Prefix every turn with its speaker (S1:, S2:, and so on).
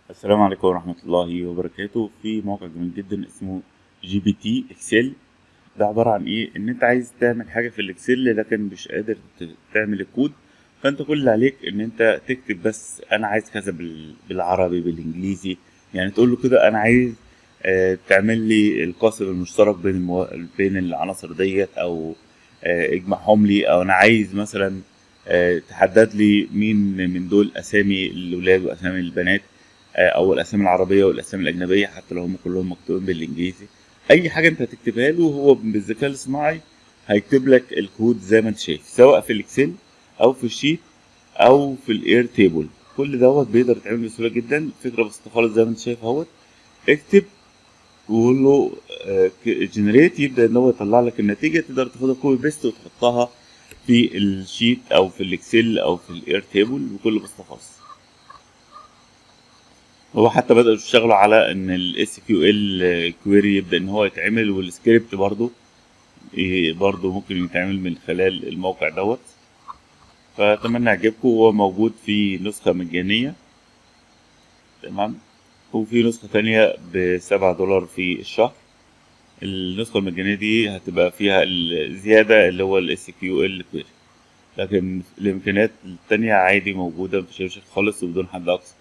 S1: السلام عليكم ورحمة الله وبركاته في موقع جميل جدا اسمه جي بي تي اكسل ده عبارة عن ايه ان انت عايز تعمل حاجة في الاكسل لكن مش قادر ت- تعمل الكود فانت كل اللي عليك ان انت تكتب بس انا عايز كذا بال- بالعربي بالانجليزي يعني تقول له كده انا عايز آه، تعمل لي القاسم المشترك بين المو... بين العناصر ديت او آه، اجمعهم لي او انا عايز مثلا آه، تحدد لي مين من دول اسامي الاولاد واسامي البنات آه، او الاسامي العربيه والاسامي الاجنبيه حتى لو هم كلهم مكتوبين بالانجليزي اي حاجه انت هتكتبها له هو بالذكاء الاصطناعي هيكتب لك الكود زي ما انت شايف سواء في الاكسل او في الشيت او في الاير تيبل كل دوت بيقدر يتعمل بسهوله جدا فكره بسيطه خالص زي ما انت شايف اهوت اكتب وقول له جنريت يبدا ان هو يطلع لك النتيجه تقدر تاخدها كوبي بيست وتحطها في الشيت او في الاكسل او في الاير تيبل بكل بساطه خالص هو حتى بدأوا يشتغلوا على ان الاس كيو ال كويري يبدأ ان هو يتعمل والسكريبت برضو إيه برضو ممكن يتعمل من خلال الموقع دوت فأتمنى يعجبكم هو موجود في نسخة مجانية تمام وفي نسخة تانية بسبعة دولار في الشهر النسخة المجانية دي هتبقى فيها الزيادة اللي هو الاس كيو ال كويري لكن الإمكانيات التانية عادي موجودة مفيش أي مشاكل خالص وبدون حد أقصى